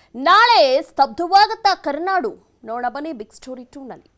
ನಾಳೆ ಸ್ತಬ್ಧವಾಗುತ್ತಾ ಕರ್ನಾಡು ನೋಡ ಬನ್ನಿ ಬಿಗ್ ಸ್ಟೋರಿ ಟೂನಲ್ಲಿ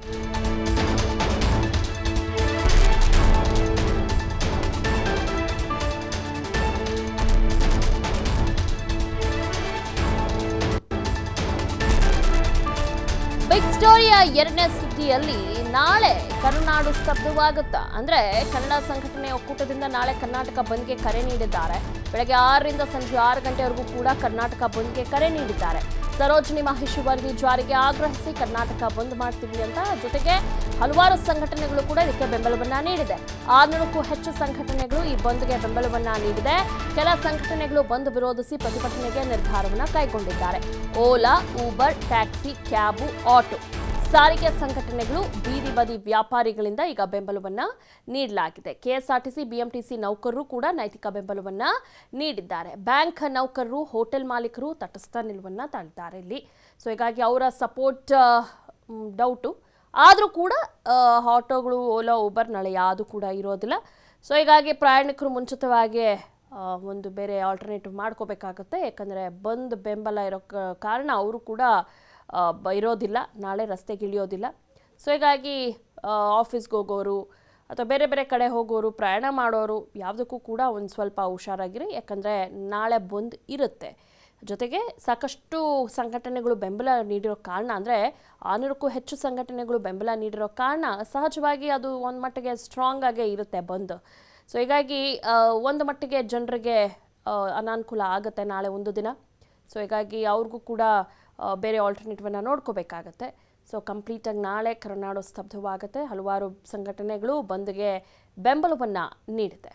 ಬಿಗ್ ಸ್ಟೋರಿಯ ಎರಡನೇ ಸುದ್ದಿಯಲ್ಲಿ ನಾಳೆ ಕರುನಾಡು ಸ್ತಬ್ಧವಾಗುತ್ತಾ ಅಂದ್ರೆ ಕನ್ನಡ ಸಂಘಟನೆ ಒಕ್ಕೂಟದಿಂದ ನಾಳೆ ಕರ್ನಾಟಕ ಬಂದ್ಗೆ ಕರೆ ನೀಡಿದ್ದಾರೆ ಬೆಳಗ್ಗೆ ಆರರಿಂದ ಸಂಜೆ ಆರು ಗಂಟೆವರೆಗೂ ಕೂಡ ಕರ್ನಾಟಕ ಬಂದ್ಗೆ ಕರೆ ನೀಡಿದ್ದಾರೆ ಸರೋಜಿನಿ ಮಹೇಶ್ ವರದಿ ಜಾರಿಗೆ ಆಗ್ರಹಿಸಿ ಕರ್ನಾಟಕ ಬಂದ್ ಮಾಡ್ತೀವಿ ಅಂತ ಜೊತೆಗೆ ಹಲವಾರು ಸಂಘಟನೆಗಳು ಕೂಡ ಇದಕ್ಕೆ ಬೆಂಬಲವನ್ನ ನೀಡಿದೆ ಆರ್ನೂರಕ್ಕೂ ಹೆಚ್ಚು ಸಂಘಟನೆಗಳು ಈ ಬಂದ್ಗೆ ಬೆಂಬಲವನ್ನ ನೀಡಿದೆ ಕೆಲ ಸಂಘಟನೆಗಳು ಬಂದ್ ವಿರೋಧಿಸಿ ಪ್ರತಿಭಟನೆಗೆ ನಿರ್ಧಾರವನ್ನ ಕೈಗೊಂಡಿದ್ದಾರೆ Ola Uber taxi cab auto ಸಾರಿಗೆ ಸಂಘಟನೆಗಳು ಬೀದಿ ಬದಿ ವ್ಯಾಪಾರಿಗಳಿಂದ ಈಗ ಬೆಂಬಲವನ್ನ ನೀಡಲಾಗಿದೆ ಕೆಎಸ್ಆರ್ಟಿಸಿ ಬಿಎಂಟಿಸಿ ನೌಕರರು ಕೂಡ ನೈತಿಕ ಬೆಂಬಲವನ್ನ ನೀಡಿದ್ದಾರೆ ಬ್ಯಾಂಕ್ ನೌಕರರು ಹೋಟೆಲ್ ಮಾಲೀಕರು ತಟಸ್ಥ ನಿಲುವನ್ನ ತಾಳಿದ್ದಾರೆ ಇಲ್ಲಿ ಸೊ ಹೀಗಾಗಿ ಅವರ ಸಪೋರ್ಟ್ ಡೌಟು ಆದರೂ ಕೂಡ ಆ, ಆಟೋಗಳು ಓಲಾ ಊಬರ್ ನಾಳೆ ಯಾವುದು ಕೂಡ ಇರೋದಿಲ್ಲ ಸೊ ಹೀಗಾಗಿ ಪ್ರಯಾಣಿಕರು ಮುಂಚಿತವಾಗಿ ಆ, ಒಂದು ಬೇರೆ ಆಲ್ಟರ್ನೇಟಿವ್ ಮಾಡ್ಕೋಬೇಕಾಗುತ್ತೆ ಯಾಕಂದರೆ ಬಂದ್ ಬೆಂಬಲ ಇರೋ ಕ- ಕಾರಣ ಅವರು ಕೂಡ ಆ, ಬ- ಇರೋದಿಲ್ಲ ನಾಳೆ ರಸ್ತೆಗೆ ಇಳಿಯೋದಿಲ್ಲ ಸೊ ಹೀಗಾಗಿ ಆಫೀಸ್ಗೆ ಹೋಗೋರು ಅಥವಾ ಬೇರೆ ಬೇರೆ ಕಡೆ ಹೋಗೋರು ಪ್ರಯಾಣ ಮಾಡೋರು ಯಾವುದಕ್ಕೂ ಕೂಡ ಒಂದು ಸ್ವಲ್ಪ ಹುಷಾರಾಗಿರಿ ಯಾಕಂದರೆ ನಾಳೆ ಬಂದ್ ಇರುತ್ತೆ ಜೊತೆಗೆ ಸಾಕಷ್ಟು ಸಂಘಟನೆಗಳು ಬೆಂಬಲ ನೀಡಿರೋ ಕಾರಣ ಅಂದರೆ ಆನೂರಕ್ಕೂ ಹೆಚ್ಚು ಸಂಘಟನೆಗಳು ಬೆಂಬಲ ನೀಡಿರೋ ಕಾರಣ ಸಹಜವಾಗಿ ಅದು ಒಂದು ಮಟ್ಟಿಗೆ ಸ್ಟ್ರಾಂಗ್ ಆಗೇ ಇರುತ್ತೆ ಬಂದ್ ಸೊ ಹೀಗಾಗಿ ಆ, ಒಂದು ಮಟ್ಟಿಗೆ ಜನರಿಗೆ ಆ, ಅನಾನುಕೂಲ ಆಗುತ್ತೆ ನಾಳೆ ಒಂದು ದಿನ ಸೊ ಹೀಗಾಗಿ ಅವ್ರಿಗೂ ಕೂಡ ಆ, ಬೇರೆ ಆಲ್ಟರ್ನೇಟಿವನ್ನು ನೋಡ್ಕೋಬೇಕಾಗತ್ತೆ ಸೊ ಕಂಪ್ಲೀಟಾಗಿ ನಾಳೆ ಕರ್ನಾಡು ಸ್ತಬ್ಧವಾಗುತ್ತೆ ಹಲವಾರು ಸಂಘಟನೆಗಳು ಬಂದ್ಗೆ ಬೆಂಬಲವನ್ನು ನೀಡಿದೆ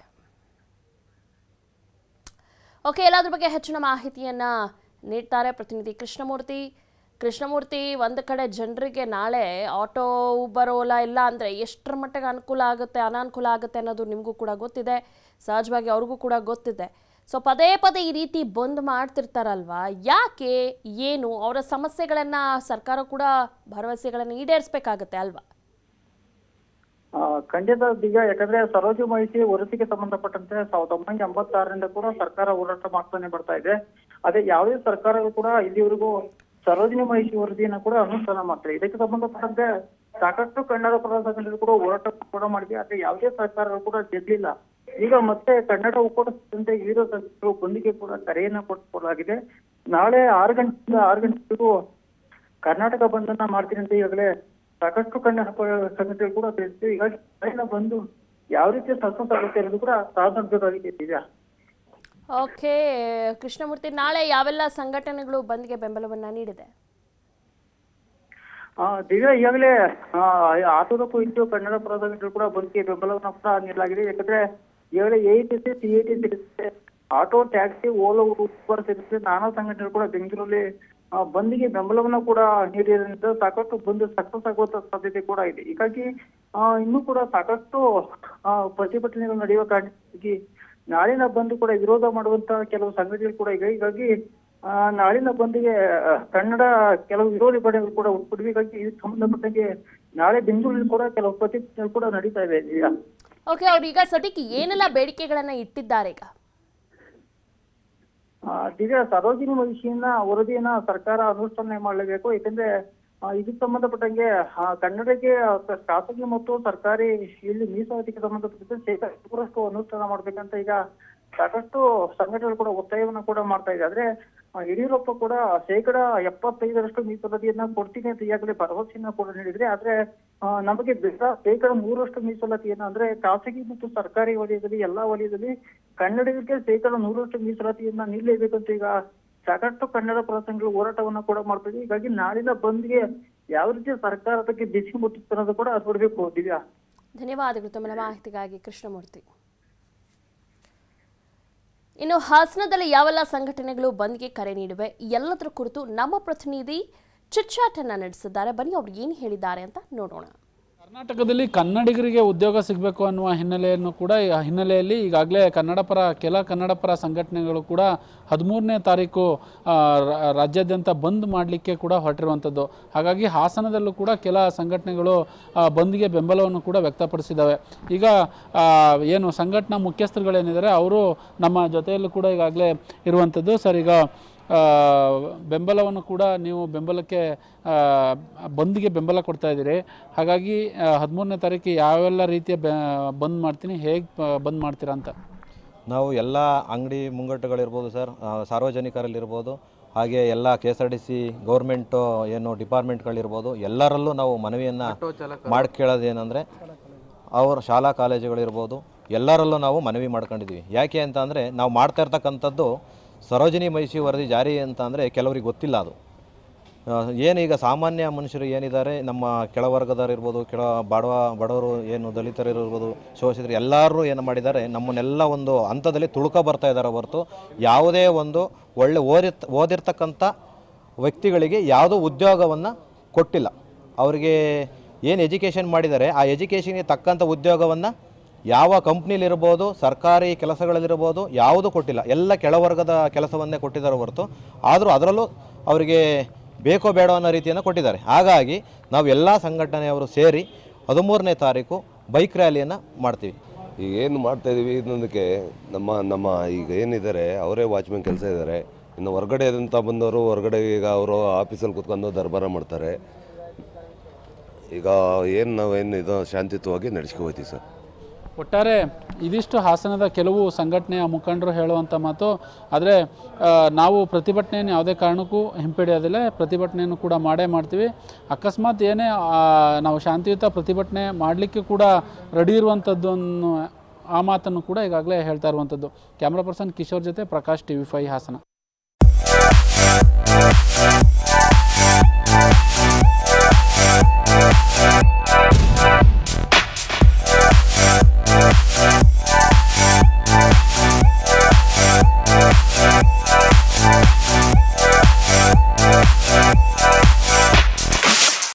ಓಕೆ ಎಲ್ಲದ್ರ ಬಗ್ಗೆ ಹೆಚ್ಚಿನ ಮಾಹಿತಿಯನ್ನ ನೀಡ್ತಾರೆ ಪ್ರತಿನಿಧಿ ಕೃಷ್ಣಮೂರ್ತಿ ಕೃಷ್ಣಮೂರ್ತಿ ಒಂದು ಕಡೆ ಜನರಿಗೆ ನಾಳೆ ಆಟೋ ಊಬರ್ ಓಲಾ ಇಲ್ಲ ಅಂದರೆ ಎಷ್ಟರ ಮಟ್ಟಿಗೆ ಅನುಕೂಲ ಆಗುತ್ತೆ ಅನಾನುಕೂಲ ಆಗುತ್ತೆ ಅನ್ನೋದು ನಿಮಗೂ ಕೂಡ ಗೊತ್ತಿದೆ ಸಹಜವಾಗಿ ಅವ್ರಿಗೂ ಕೂಡ ಗೊತ್ತಿದೆ ಸೊ ಪದೇ ಪದೇ ಈ ರೀತಿ ಬಂದ್ ಮಾಡ್ತಿರ್ತಾರಲ್ವಾ ಯಾಕೆ ಏನು ಅವರ ಸಮಸ್ಯೆಗಳನ್ನು ಸರ್ಕಾರ ಕೂಡ ಭರವಸೆಗಳನ್ನು ಈಡೇರಿಸಬೇಕಾಗತ್ತೆ ಅಲ್ವಾ ಆ, ಖಂಡಿತ ಈಗ ಯಾಕಂದ್ರೆ ಸರೋಜು ಮಾಹಿತಿ ವರದಿಗೆ ಸಂಬಂಧಪಟ್ಟಂತೆ ಸಾವಿರದ ಒಂಬೈನೂರ ಎಂಬತ್ತಾರರಿಂದ ಕೂಡ ಸರ್ಕಾರ ಹೋರಾಟ ಮಾಡ್ತಾನೆ ಬರ್ತಾ ಇದೆ ಅದೇ ಯಾವುದೇ ಸರ್ಕಾರಗಳು ಕೂಡ ಇಲ್ಲಿವರೆಗೂ ಸರೋಜಿನಿ ಮಾಹಿತಿ ವರದಿಯನ್ನ ಕೂಡ ಅನುಷ್ಠಾನ ಮಾಡ್ತಾರೆ ಇದಕ್ಕೆ ಸಂಬಂಧಪಟ್ಟಂತೆ ಸಾಕಷ್ಟು ಕನ್ನಡ ಪರ ಸಂಘಟನೆಗಳು ಕೂಡ ಹೋರಾಟ ಕೂಡ ಮಾಡಿದೆ ಆದ್ರೆ ಯಾವುದೇ ಸರ್ಕಾರಗಳು ಕೂಡ ಗೆದ್ದಿಲ್ಲ ಈಗ ಮತ್ತೆ ಕನ್ನಡ ಒಕ್ಕೂಟ ಸೇರಿದಂತೆ ವಿವಿಧ ಸಂಘಟನೆಗಳು ಬಂದಿಗೆ ಕೂಡ ಕರೆಯನ್ನ ಕೊಟ್ಟಲಾಗಿದೆ ನಾಳೆ ಆರು ಗಂಟೆಯಿಂದ ಆರು ಗಂಟೆಗೂ ಕರ್ನಾಟಕ ಬಂಧನ ಮಾಡ್ತೀನಿ ಅಂತ ಈಗಾಗಲೇ ಸಾಕಷ್ಟು ಕನ್ನಡ ಪ- ಸಂಘಟನೆಗಳು ಕೂಡ ತಿಳಿಸಿವೆ ಹೀಗಾಗಿ ನಾಳೆನ ಬಂದು ಯಾವ ರೀತಿ ಸಕ್ಸಸ್ ಆಗುತ್ತೆ ಅನ್ನೋದು ಕೂಡ ಸಾಧನಬೇಕಾಗಿದೆ ದಿವ್ಯಾ ಓಕೆ ಕೃಷ್ಣಮೂರ್ತಿ ನಾಳೆ ಯಾವೆಲ್ಲ ಸಂಘಟನೆಗಳು ಬಂದ್ಗೆ ಬೆಂಬಲವನ್ನು ನೀಡಿದೆ ಆ, ದಿವ್ಯಾ ಈಗಾಗಲೇ ಆಟೋದಕ್ಕೂ ಹೆಚ್ಚು ಕನ್ನಡ ಪರ ಸಂಘಟನೆಗಳು ಕೂಡ ಬಂದ್ಗೆ ಬೆಂಬಲವನ್ನು ಕೂಡ ನೀಡಲಾಗಿದೆ ಯಾಕಂದ್ರೆ ಈಗಾಗಲೇ A T C C A T ಸೇರಿದಂತೆ ಆಟೋ ಟ್ಯಾಕ್ಸಿ ಓಲೋ ಊಬರ್ ಸೇರಿದಂತೆ ನಾನಾ ಸಂಘಟನೆಗಳು ಕೂಡ ಬೆಂಗಳೂರಲ್ಲಿ ಆ, ಬಂದ್ಗೆ ಬೆಂಬಲವನ್ನ ಕೂಡ ನೀಡಿರೋದ್ರಿಂದ ಸಾಕಷ್ಟು ಬಂದ್ ಸಕ್ಸಸ್ ಆಗುವಂತ ಸಾಧ್ಯತೆ ಕೂಡ ಇದೆ ಹೀಗಾಗಿ ಆ, ಇನ್ನೂ ಕೂಡ ಸಾಕಷ್ಟು ಆ, ಪ್ರತಿಭಟನೆಗಳು ನಡೆಯುವ ಕಾರಣಕ್ಕಾಗಿ ನಾಳಿನ ಬಂದ್ ಕೂಡ ವಿರೋಧ ಮಾಡುವಂತ ಕೆಲವು ಸಂಘಟನೆಗಳು ಕೂಡ ಇದೆ ಹೀಗಾಗಿ ಆ, ನಾಳಿನ ಬಂದ್ಗೆ ಆ, ಕನ್ನಡ ಕೆಲವು ವಿರೋಧಿ ಪಡೆಗಳು ಕೂಡ ಉಟ್ಬಿಡ್ವಿ ಹೀಗಾಗಿ ಇದಕ್ಕೆ ಸಂಬಂಧಪಟ್ಟಂಗೆ ನಾಳೆ ಬೆಂಗಳೂರಲ್ಲಿ ಕೂಡ ಕೆಲವು ಪ್ರತಿಭಟನೆಗಳು ಕೂಡ ನಡೀತಾ ಇದೆ ಈಗ ಓಕೆ ಅವ್ರು ಈಗ ಸದ್ಯಕ್ಕೆ ಏನೆಲ್ಲ ಬೇಡಿಕೆಗಳನ್ನು ಇಟ್ಟಿದ್ದಾರೆ ಈಗ ಆ, ದಿವ್ಯಾ ಸರೋಜಿನಿ ಮಹಿಷಿಯನ್ನ ವರದಿಯನ್ನ ಸರ್ಕಾರ ಅನುಷ್ಠಾನ ಮಾಡಲೇಬೇಕು ಯಾಕಂದ್ರೆ ಆ, ಇದಕ್ಕೆ ಸಂಬಂಧಪಟ್ಟಂಗೆ ಆ, ಕನ್ನಡಕ್ಕೆ ಆ, ಖಾಸಗಿ ಮತ್ತು ಸರ್ಕಾರಿ ಇಲ್ಲಿ ಮೀಸಲಾತಿಗೆ ಸಂಬಂಧಪಟ್ಟಂತೆ ಶೇಕಡ ನೂರಷ್ಟು ಅನುಷ್ಠಾನ ಮಾಡ್ಬೇಕಂತ ಈಗ ಸಾಕಷ್ಟು ಸಂಘಟನೆಗಳು ಕೂಡ ಒತ್ತಾಯವನ್ನ ಕೂಡ ಮಾಡ್ತಾ ಇದೆ ಆದ್ರೆ ಆ, ಯಡಿಯೂರಪ್ಪ ಕೂಡ ಶೇಕಡ ಎಪ್ಪತ್ತೈದರಷ್ಟು ಮೀಸಲಾತಿಯನ್ನ ಕೊಡ್ತೀನಿ ಅಂತ ಈಗಾಗಲೇ ಭರವಸೆಯನ್ನ ಕೂಡ ನೀಡಿದ್ರೆ ಆದ್ರೆ ಆ, ನಮಗೆ ಬೇಡ ಶೇಕಡ ಮೂರಷ್ಟು ಮೀಸಲಾತಿಯನ್ನ ಅಂದ್ರೆ ಖಾಸಗಿ ಮತ್ತು ಸರ್ಕಾರಿ ವಲಯದಲ್ಲಿ ಎಲ್ಲಾ ವಲಯದಲ್ಲಿ ಕನ್ನಡಿಗರಿಗೆ ಶೇಕಡ ನೂರಷ್ಟು ಮೀಸಲಾತಿಯನ್ನ ನೀಡಲೇಬೇಕಂತ ಈಗ ಸಾಕಷ್ಟು ಕನ್ನಡ ಪರ ಸಂಘಗಳು ಹೋರಾಟವನ್ನ ಕೂಡ ಮಾಡ್ತಿದೆ ಹೀಗಾಗಿ ನಾಳಿನ ಬಂದ್ಗೆ ಯಾವ ರೀತಿ ಸರ್ಕಾರ ಅದಕ್ಕೆ ಬಿಸಿ ಮುಟ್ಟುತ್ತೆ ಅನ್ನೋದು ಕೂಡ ನೋಡ್ಬೇಕು ದಿವ್ಯಾ ಧನ್ಯವಾದಗಳು ತಮ್ಮ ಮಾಹಿತಿಗಾಗಿ ಕೃಷ್ಣಮೂರ್ತಿ ಇನ್ನು ಹಾಸನದಲ್ಲಿ ಯಾವೆಲ್ಲ ಸಂಘಟನೆಗಳು ಬಂದ್ಗೆ ಕರೆ ನೀಡಿವೆ ಎಲ್ಲದರ ಕುರಿತು ನಮ್ಮ ಪ್ರತಿನಿಧಿ ಚಿಟ್ಚಾಟನ್ನ ನಡೆಸಿದ್ದಾರೆ ಬನ್ನಿ ಅವ್ರು ಏನು ಹೇಳಿದ್ದಾರೆ ಅಂತ ನೋಡೋಣ ಕರ್ನಾಟಕದಲ್ಲಿ ಕನ್ನಡಿಗರಿಗೆ ಉದ್ಯೋಗ ಸಿಗಬೇಕು ಅನ್ನುವ ಹಿನ್ನೆಲೆಯನ್ನು ಕೂಡ ಈ ಹಿನ್ನೆಲೆಯಲ್ಲಿ ಈಗಾಗಲೇ ಕನ್ನಡ ಪರ ಕೆಲ ಕನ್ನಡ ಪರ ಸಂಘಟನೆಗಳು ಕೂಡ ಹದಿಮೂರನೇ ತಾರೀಕು ಆ, ರಾ- ರಾಜ್ಯಾದ್ಯಂತ ಬಂದ್ ಮಾಡಲಿಕ್ಕೆ ಕೂಡ ಹೊರಟಿರುವಂಥದ್ದು ಹಾಗಾಗಿ ಹಾಸನದಲ್ಲೂ ಕೂಡ ಕೆಲ ಸಂಘಟನೆಗಳು ಆ, ಬಂದ್ಗೆ ಬೆಂಬಲವನ್ನು ಕೂಡ ವ್ಯಕ್ತಪಡಿಸಿದ್ದಾವೆ ಈಗ ಆ, ಏನು ಸಂಘಟನಾ ಮುಖ್ಯಸ್ಥರುಗಳೇನಿದ್ದಾರೆ ಅವರು ನಮ್ಮ ಜೊತೆಯಲ್ಲೂ ಕೂಡ ಈಗಾಗಲೇ ಇರುವಂಥದ್ದು ಸರ್ ಈಗ ಆ, ಬೆಂಬಲವನ್ನು ಕೂಡ ನೀವು ಬೆಂಬಲಕ್ಕೆ ಆ, ಬಂದ್ಗೆ ಬೆಂಬಲ ಕೊಡ್ತಾ ಇದ್ದೀರಿ ಹಾಗಾಗಿ ಹದಿಮೂರನೇ ತಾರೀಕು ಯಾವೆಲ್ಲ ರೀತಿಯ ಬೆ ಬಂದ್ ಮಾಡ್ತೀನಿ ಹೇಗೆ ಬಂದ್ ಮಾಡ್ತೀರಾ ಅಂತ ನಾವು ಎಲ್ಲ ಅಂಗಡಿ ಮುಂಗಟ್ಟುಗಳಿರ್ಬೋದು ಸರ್ ಆ, ಸಾರ್ವಜನಿಕರಲ್ಲಿರ್ಬೋದು ಹಾಗೆ ಎಲ್ಲ K S R T C government ಏನು ಡಿಪಾರ್ಟ್ಮೆಂಟ್ಗಳಿರ್ಬೋದು ಎಲ್ಲರಲ್ಲೂ ನಾವು ಮನವಿಯನ್ನು ಮಾಡಿ ಕೇಳೋದೇನೆಂದರೆ ಅವ್ರ ಶಾಲಾ ಕಾಲೇಜುಗಳಿರ್ಬೋದು ಎಲ್ಲರಲ್ಲೂ ನಾವು ಮನವಿ ಮಾಡ್ಕೊಂಡಿದ್ದೀವಿ ಯಾಕೆ ಅಂತ ಅಂದರೆ ನಾವು ಮಾಡ್ತಾ ಇರ್ತಕ್ಕಂಥದ್ದು ಸರೋಜಿನಿ ಮಹಿಷಿ ವರದಿ ಜಾರಿ ಅಂತ ಅಂದರೆ ಕೆಲವರಿಗೆ ಗೊತ್ತಿಲ್ಲ ಅದು ಆ, ಏನೀಗ ಸಾಮಾನ್ಯ ಮನುಷ್ಯರು ಏನಿದ್ದಾರೆ ನಮ್ಮ ಕೆಳವರ್ಗದವರಿರ್ಬೋದು ಕೆಳ ಬಡವ ಬಡವರು ಏನು ದಲಿತರಿರ್ಬೋದು ಶೋಷಿತರು ಎಲ್ಲರೂ ಏನು ಮಾಡಿದ್ದಾರೆ ನಮ್ಮನ್ನೆಲ್ಲ ಒಂದು ಹಂತದಲ್ಲಿ ತುಳುಕ ಬರ್ತಾ ಇದ್ದಾರೆ ಹೊರತು ಯಾವುದೇ ಒಂದು ಒಳ್ಳೆ ಓದಿರ್ತ ಓದಿರ್ತಕ್ಕಂಥ ವ್ಯಕ್ತಿಗಳಿಗೆ ಯಾವುದೋ ಉದ್ಯೋಗವನ್ನು ಕೊಟ್ಟಿಲ್ಲ ಅವರಿಗೆ ಏನು ಎಜುಕೇಷನ್ ಮಾಡಿದ್ದಾರೆ ಆ ಎಜುಕೇಷನ್ಗೆ ತಕ್ಕಂಥ ಉದ್ಯೋಗವನ್ನು ಯಾವ ಕಂಪ್ನಿಲಿರ್ಬೋದು ಸರ್ಕಾರಿ ಕೆಲಸಗಳಲ್ಲಿರ್ಬೋದು ಯಾವುದೂ ಕೊಟ್ಟಿಲ್ಲ ಎಲ್ಲ ಕೆಳವರ್ಗದ ಕೆಲಸವನ್ನೇ ಕೊಟ್ಟಿದ್ದಾರೆ ಹೊರತು ಆದರೂ ಅದರಲ್ಲೂ ಅವರಿಗೆ ಬೇಕೋ ಬೇಡೋ ಅನ್ನೋ ರೀತಿಯನ್ನು ಕೊಟ್ಟಿದ್ದಾರೆ ಹಾಗಾಗಿ ನಾವು ಎಲ್ಲ ಸಂಘಟನೆಯವರು ಸೇರಿ ಹದಿಮೂರನೇ ತಾರೀಕು ಬೈಕ್ ರ್ಯಾಲಿಯನ್ನು ಮಾಡ್ತೀವಿ ಈಗ ಏನು ಮಾಡ್ತಾ ಇದೀವಿ ಇನ್ನೊಂದಕ್ಕೆ ನಮ್ಮ ನಮ್ಮ ಈಗ ಏನಿದ್ದಾರೆ ಅವರೇ ವಾಚ್ಮೆನ್ ಕೆಲಸ ಇದ್ದಾರೆ ಇನ್ನು ಹೊರಗಡೆ ಅಂತ ಬಂದವರು ಹೊರಗಡೆ ಈಗ ಅವರು ಆಫೀಸಲ್ಲಿ ಕೂತ್ಕೊಂಡು ದರ್ಬಾರ ಮಾಡ್ತಾರೆ ಈಗ ಏನು ನಾವೇನು ಇದು ಶಾಂತಿಯುತವಾಗಿ ನಡೆಸ್ಕೊ ಹೋಗ್ತೀವಿ ಸರ್ ಒಟ್ಟಾರೆ ಇದಿಷ್ಟು ಹಾಸನದ ಕೆಲವು ಸಂಘಟನೆಯ ಮುಖಂಡರು ಹೇಳುವಂಥ ಮಾತು ಆದರೆ ನಾವು ಪ್ರತಿಭಟನೆಯನ್ನು ಯಾವುದೇ ಕಾರಣಕ್ಕೂ ಹಿಂಪಡೆಯೋದಿಲ್ಲ ಪ್ರತಿಭಟನೆಯನ್ನು ಕೂಡ ಮಾಡೇ ಮಾಡ್ತೀವಿ ಅಕಸ್ಮಾತ್ ಏನೇ ಆ, ನಾವು ಶಾಂತಿಯುತ ಪ್ರತಿಭಟನೆ ಮಾಡಲಿಕ್ಕೆ ಕೂಡ ರೆಡಿ ಇರುವಂಥದ್ದು ಅನ್ನೋ ಆ ಮಾತನ್ನು ಕೂಡ ಈಗಾಗಲೇ ಹೇಳ್ತಾ ಇರುವಂಥದ್ದು ಕ್ಯಾಮ್ರಾ ಪರ್ಸನ್ ಕಿಶೋರ್ ಜೊತೆ Prakash T V five Hassan